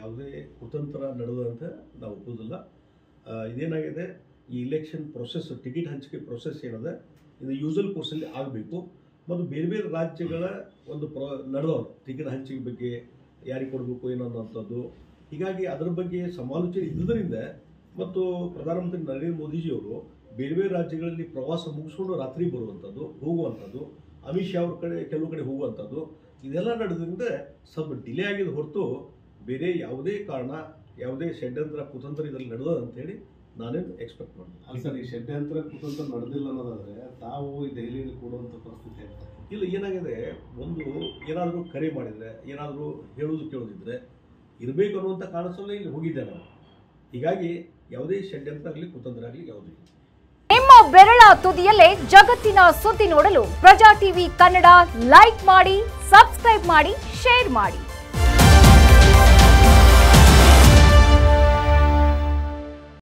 ಯಾವುದೇ ಕುತಂತ್ರ ನಡೆದಂತ ನಾವು ಒಪ್ಪೋದಿಲ್ಲ ಆ, ಇದೇನಾಗಿದೆ ಈ ಇಲೆಕ್ಷನ್ ಪ್ರೊಸೆಸ್ ಟಿಕೆಟ್ ಹಂಚಿಕೆ ಪ್ರೊಸೆಸ್ ಏನದ ಇದು ಯೂಸಲ್ ಕೋರ್ಸಲ್ಲಿ ಆಗಬೇಕು ಮತ್ತು ಬೇರೆ ಬೇರೆ ರಾಜ್ಯಗಳ ಒಂದು ಪ್ರ ನಡೆದವರು ಟಿಕೆಟ್ ಹಂಚಿಕೆ ಬಗ್ಗೆ ಯಾರಿಗೆ ಕೊಡಬೇಕು ಏನೋ ಅನ್ನೋಂಥದ್ದು ಹೀಗಾಗಿ ಅದರ ಬಗ್ಗೆ ಸಮಾಲೋಚನೆ ಇದ್ದುದರಿಂದ ಮತ್ತು ಪ್ರಧಾನಮಂತ್ರಿ ನರೇಂದ್ರ ಮೋದಿಜಿಯವರು ಬೇರೆ ಬೇರೆ ರಾಜ್ಯಗಳಲ್ಲಿ ಪ್ರವಾಸ ಮುಗಿಸ್ಕೊಂಡು ರಾತ್ರಿ ಬರುವಂಥದ್ದು ಹೋಗುವಂಥದ್ದು ಅಮಿತ್ ಶಾ ಅವ್ರ ಕಡೆ ಕೆಲವು ಕಡೆ ಹೋಗುವಂಥದ್ದು ಇದೆಲ್ಲ ನಡೆದ್ರಿಂದ ಸ್ವಲ್ಪ ಡಿಲೇ ಆಗಿದೆ ಹೊರತು ಬೇರೆ ಯಾವುದೇ ಕಾರಣ ಯಾವುದೇ ಷಡ್ಯಂತ್ರ ಕುತಂತ್ರ ಇದರಲ್ಲಿ ನಡೆದ ಅಂತೇಳಿ ನಾನೇನು ಎಕ್ಸ್ಪೆಕ್ಟ್ ಮಾಡಿದೆ ಅಲ್ಲ ಸರ್ ಈ ಷಡ್ಯಂತ್ರ ಕುತಂತ್ರ ನಡೆದಿಲ್ಲ ಅನ್ನೋದಾದ್ರೆ ತಾವು ಈ ದೆಹಲಿಯಲ್ಲಿ ಕೊಡುವಂತ ಪರಿಸ್ಥಿತಿ ಆಗ್ತದೆ ಇಲ್ಲ ಏನಾಗಿದೆ ಒಂದು ಏನಾದರೂ ಕರೆ ಮಾಡಿದರೆ ಏನಾದರೂ ಹೇಳೋದು ಕೇಳೋದಿದ್ರೆ ಇರಬೇಕು ಅನ್ನುವಂಥ ಕಾರಣಸಲ್ಲ ಇಲ್ಲಿ ಹೋಗಿದ್ದೆ ನಾವು ಹೀಗಾಗಿ ಯಾವುದೇ ಷಡ್ಯಂತ್ರ ಆಗಲಿ ಕುತಂತ್ರ ಆಗಲಿ ಯಾವುದೂ ಇಲ್ಲ ನಿಮ್ಮ ಬೆರಳ ತುದಿಯಲ್ಲೇ ಜಗತ್ತಿನ ಸುದ್ದಿ ನೋಡಲು ಪ್ರಜಾ ಟಿವಿ ಕನ್ನಡ ಲೈಕ್ ಮಾಡಿ ಸಬ್ಸ್ಕ್ರೈಬ್ ಮಾಡಿ ಶೇರ್ ಮಾಡಿ